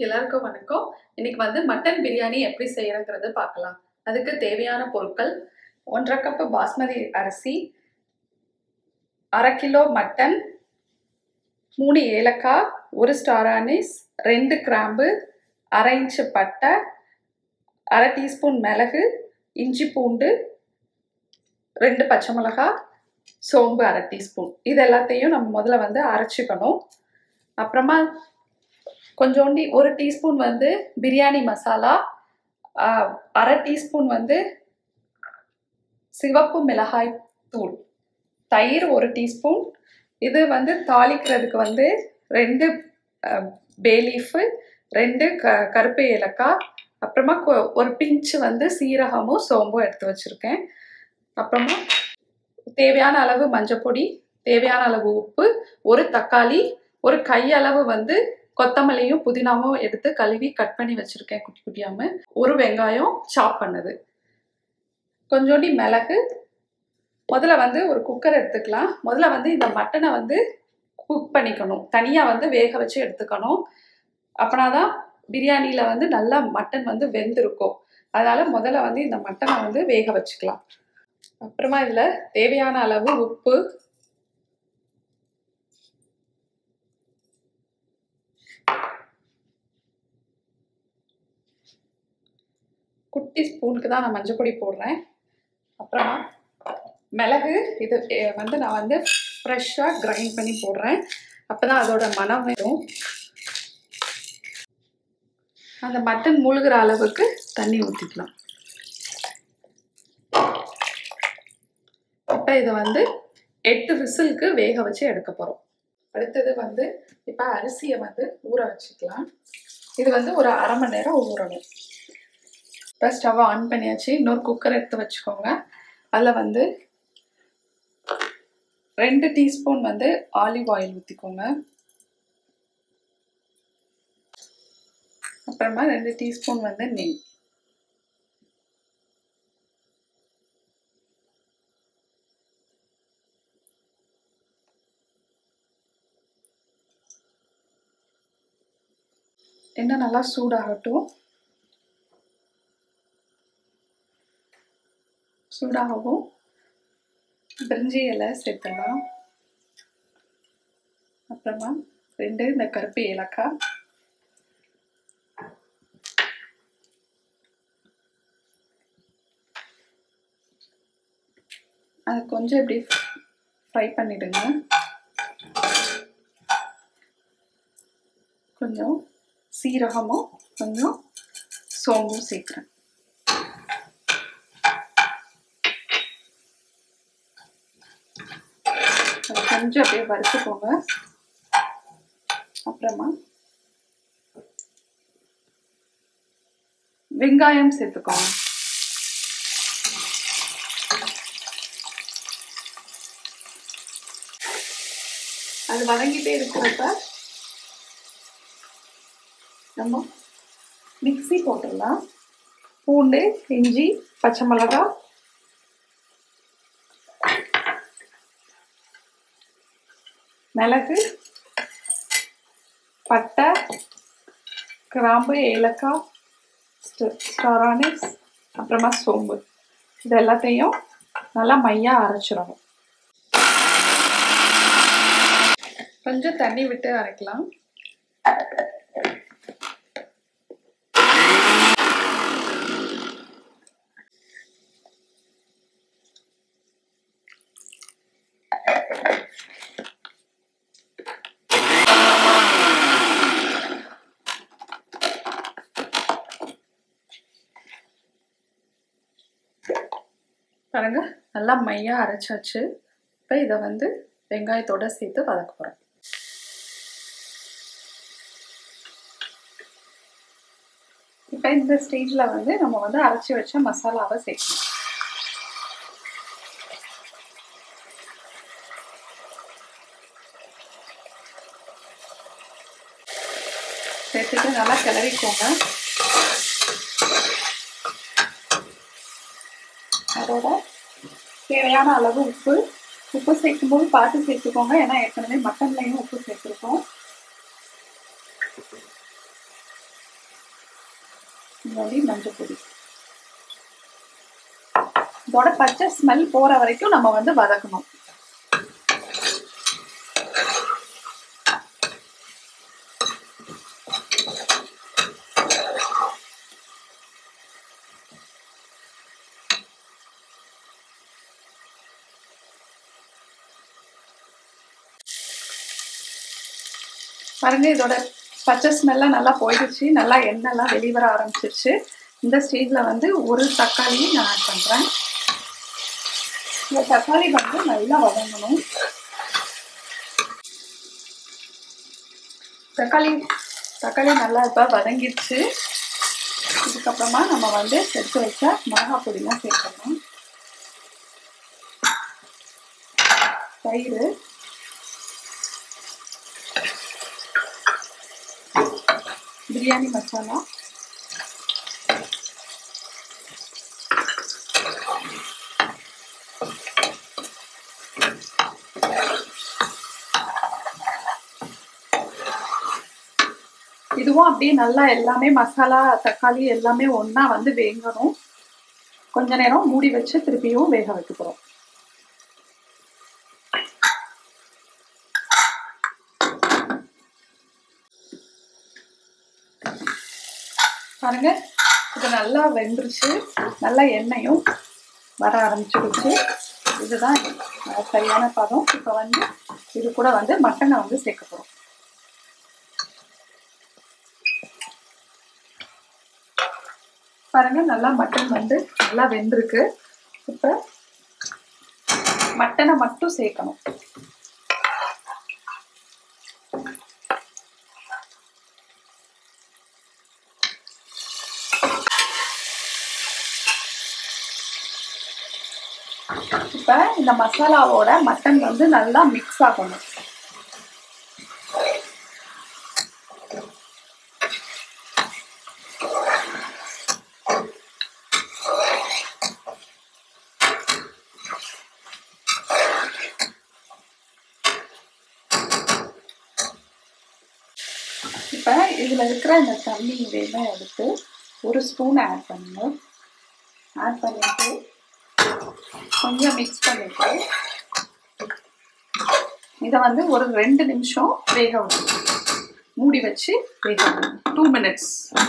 எல்லாருக்கும் வணக்கம் இன்னைக்கு வந்து மட்டன் பிரியாணி எப்படி செய்யறங்கிறது பார்க்கலாம் அதுக்கு தேவையான பொருட்கள் ஒன்றரை கப்பு பாஸ்மதி அரிசி அரை கிலோ மட்டன் மூணு ஏலக்காய் ஒரு ஸ்டார் ஆனிஸ் ரெண்டு கிராம்பு அரை இன்ச்சு பட்டை அரை டீஸ்பூன் மிளகு இஞ்சி பூண்டு ரெண்டு பச்சை மிளகாய் சோம்பு அரை டீஸ்பூன் இது எல்லாத்தையும் நம்ம முதல்ல வந்து அரைச்சிக்கணும் அப்புறமா கொஞ்சோண்டி ஒரு டீஸ்பூன் வந்து பிரியாணி மசாலா ஆஹ், அரை டீஸ்பூன் வந்து சிவப்பு மிளகாய் தூள் தயிர் ஒரு டீஸ்பூன் இது வந்து தாளிக்கிறதுக்கு வந்து ரெண்டு பேலீஃபு ரெண்டு க கருப்பு ஏலக்காய் அப்புறமா கொ- ஒரு பிஞ்சு வந்து சீரகமும் சோம்பும் எடுத்து வச்சுருக்கேன் அப்புறமா தேவையான அளவு மஞ்சப்பொடி தேவையான அளவு உப்பு ஒரு தக்காளி ஒரு கையளவு வந்து கொத்தமல்லியும் புதினாவும் எடுத்து கழுவி கட் பண்ணி வச்சுருக்கேன் குட்டி குட்டியாம ஒரு வெங்காயம் சாப் பண்ணது கொஞ்சோண்டி மிளகு முதல்ல வந்து ஒரு குக்கர் எடுத்துக்கலாம் முதல்ல வந்து இந்த மட்டனை வந்து குக் பண்ணிக்கணும் தனியாக வந்து வேக வச்சு எடுத்துக்கணும் அப்படின்னா தான் பிரியாணியில் வந்து நல்லா மட்டன் வந்து வெந்திருக்கும் அதனால முதல்ல வந்து இந்த மட்டனை வந்து வேக வச்சுக்கலாம் அப்புறமா இதில் தேவையான அளவு உப்பு குட்டி ஸ்பூனுக்கு தான் நான் மஞ்சள் பொடி போடுறேன் அப்புறமா மிளகு இது எ- வந்து நான் வந்து ஃப்ரெஷ்ஷாக கிரைண்ட் பண்ணி போடுறேன் அப்போ தான் அதோட மனம் வரும் அந்த மட்டன் மூழ்கிற அளவுக்கு தண்ணி ஊற்றிக்கலாம் இப்போ இதை வந்து எட்டு விசிலுக்கு வேக வச்சு எடுக்க போகிறோம் அடுத்தது வந்து இப்போ அரிசியை வந்து ஊற வச்சுக்கலாம் இது வந்து ஒரு அரை மணி நேரம் ஊறணும் இப்போ ஸ்டவ் ஆன் பண்ணியாச்சு இன்னொரு குக்கர் எடுத்து வச்சுக்கோங்க அதில் வந்து ரெண்டு டீஸ்பூன் வந்து ஆலிவ் ஆயில் ஊற்றிக்கோங்க அப்புறமா ரெண்டு டீஸ்பூன் வந்து நெய் எண்ணெய் நல்லா சூடாகட்டும் சூடாகவும் பிரிஞ்சி இலை சேர்த்துடலாம் அப்புறமா ரெண்டு இந்த கருப்பு ஏலக்காய் அதை கொஞ்சம் இப்படி ஃப்ரை பண்ணிடுங்க கொஞ்சம் சீரகமும் கொஞ்சம் சோம்பும் சேர்க்குறேன் அதை கொஞ்சம் அப்படியே வறுத்துக்கோங்க அப்புறமா வெங்காயம் சேர்த்துக்கோங்க அது வதங்கிட்டே இருக்கிறப்ப நம்ம மிக்ஸி போட்டுடலாம் பூண்டு இஞ்சி பச்சை மிளகாய் மிளகு பட்டை கிராம்பு ஏலக்காய் ஸ்டாரானிஸ் அப்புறமா சோம்பு இது எல்லாத்தையும் நல்லா மையாக அரைச்சிடணும் கொஞ்சம் தண்ணி விட்டு அரைக்கலாம் பாருங்க நல்லா மையா அரைச்சாச்சு இப்போ இதை வந்து வெங்காயத்தோட சேர்த்து வதக்க போகிறோம் இப்போ இந்த ஸ்டேஜில் வந்து நம்ம வந்து அரைச்சி வச்ச மசாலாவை சேர்க்கணும் சேர்த்துட்டு நல்லா கிளறிக்கோங்க அதோட தேவையான அளவு உப்பு உப்பு சேர்க்கும்போது பார்த்து சேர்த்துக்கோங்க ஏன்னா ஏற்கனவே மட்டன்லையும் உப்பு சேர்த்துருக்கோம் இல்லாட்டி மஞ்சள் பொடி இதோட பச்சை ஸ்மெல் போகிற வரைக்கும் நம்ம வந்து வதக்கணும் பாருங்க இதோட பச்சை ஸ்மெல்லாம் நல்லா போயிடுச்சு நல்லா எண்ணெய்லாம் வெளியே வர ஆரம்பிச்சிருச்சு இந்த ஸ்டேஜில் வந்து ஒரு தக்காளி நான் ஆட் பண்ணுறேன் இந்த தக்காளி வந்து நல்லா வதங்கணும் தக்காளி தக்காளி நல்லா இப்போ வதங்கிடுச்சு இதுக்கப்புறமா நம்ம வந்து எடுத்து வச்ச மிளகா பொடிலாம் சேர்க்கணும் தயிர் பிரியாணி மசாலா இதுவும் அப்படியே நல்லா எல்லாமே மசாலா தக்காளி எல்லாமே ஒன்றா வந்து வேகணும் கொஞ்ச நேரம் மூடி வச்சு திருப்பியும் வேக வைக்க போகிறோம் பாருங்க இது நல்லா வெந்துருச்சு நல்லா எண்ணெயும் வர ஆரம்பிச்சிடுச்சு இதுதான் சரியான பதம் இப்போ வந்து இது கூட வந்து மட்டனை வந்து சேர்க்க போகிறோம் பாருங்க நல்லா மட்டன் வந்து நல்லா வெந்திருக்கு இப்போ மட்டனை மட்டும் சேர்க்கணும் இப்போ இந்த மசாலாவோட மட்டன் வந்து நல்லா மிக்ஸ் ஆகணும் இப்போ இதில் இருக்கிற இந்த தண்ணி இதையுமே எடுத்து ஒரு ஸ்பூன் ஆட் பண்ணுங்க ஆட் பண்ணிட்டு கொஞ்சம் மிக்ஸ் பண்ணிட்டு இதை வந்து ஒரு ரெண்டு நிமிஷம் வேக விடணும் மூடி வச்சு வேக விடணும் டூ மினிட்ஸ்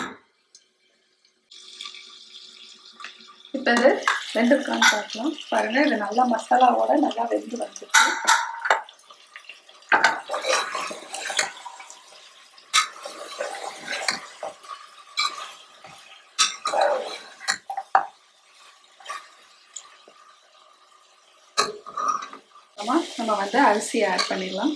இப்போ இது வெந்திருக்கான்னு பார்க்கலாம் பாருங்க இது நல்லா மசாலாவோட நல்லா வெந்து வந்துச்சு அப்புறமா நம்ம வந்து அரிசி ஆட் பண்ணிடலாம்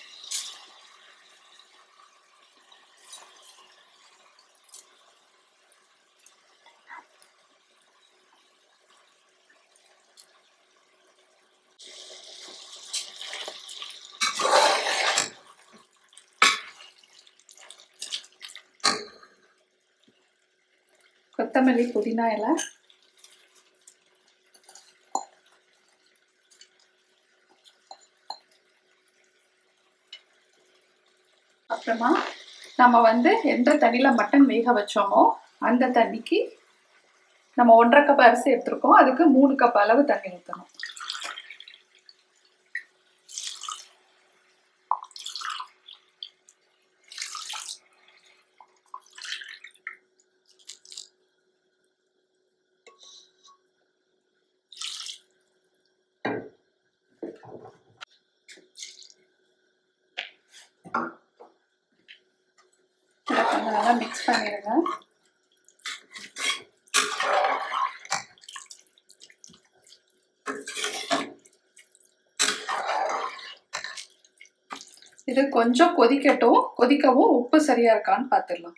கொத்தமல்லி புதினா இலை அப்புறமா நம்ம வந்து எந்த தண்ணியில் மட்டன் வேக வச்சோமோ அந்த தண்ணிக்கு நம்ம ஒன்றரை கப் அரிசி எடுத்திருக்கோம் அதுக்கு மூணு கப் அளவு தண்ணி ஊற்றணும் இதை கொஞ்சம் நல்லா மிக்ஸ் பண்ணிடுங்க இது கொஞ்சம் கொதிக்கட்டும் கொதிக்கவும் உப்பு சரியா இருக்கான்னு பார்த்துடலாம்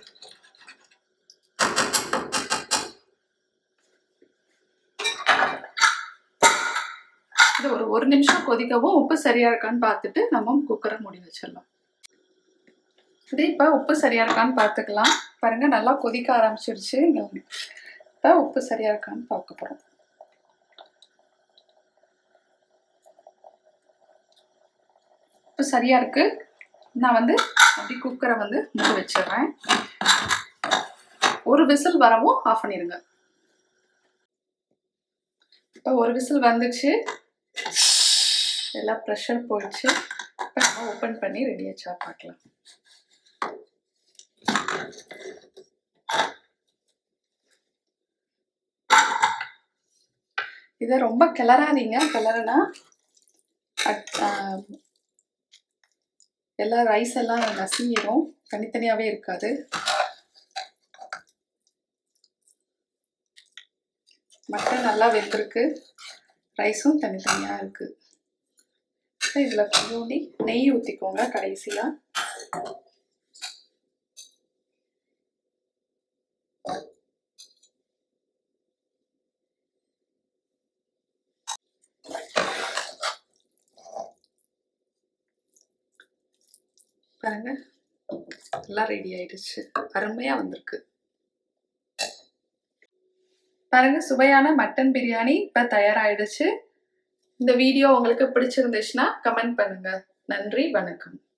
இது ஒரு ஒரு நிமிஷம் கொதிக்கவும் உப்பு சரியா இருக்கான்னு பார்த்துட்டு நம்ம குக்கரை மூடி வச்சிடலாம் இது இப்போ உப்பு சரியா இருக்கான்னு பார்த்துக்கலாம் பாருங்க நல்லா கொதிக்க ஆரம்பிச்சிருச்சு இப்போ உப்பு சரியா இருக்கான்னு பார்க்க போறோம் உப்பு சரியா இருக்கு நான் வந்து அப்படி குக்கரை வந்து மூடி வச்சிடுறேன் ஒரு விசில் வரவும் ஆஃப் பண்ணிடுங்க இப்போ ஒரு விசில் வந்துச்சு எல்லாம் ப்ரெஷர் போயிடுச்சு இப்போ நம்ம ஓப்பன் பண்ணி ரெடியாச்சா பார்க்கலாம் இதை ரொம்ப கிளறாதீங்க கிளறுனா எல்லா ரைஸ் எல்லாம் நசிங்கிடும் தனித்தனியாகவே இருக்காது மட்டன் நல்லா வெந்திருக்கு ரைஸும் தனித்தனியாக இருக்குது இதில் கொஞ்சோண்டி நெய் ஊற்றிக்கோங்க கடைசியாக பாருங்க எல்லாம் ரெடி ஆயிடுச்சு அருமையாக வந்திருக்கு பாருங்க சுவையான மட்டன் பிரியாணி இப்போ தயாராகிடுச்சு இந்த வீடியோ உங்களுக்கு பிடிச்சிருந்துச்சுன்னா கமெண்ட் பண்ணுங்க நன்றி வணக்கம்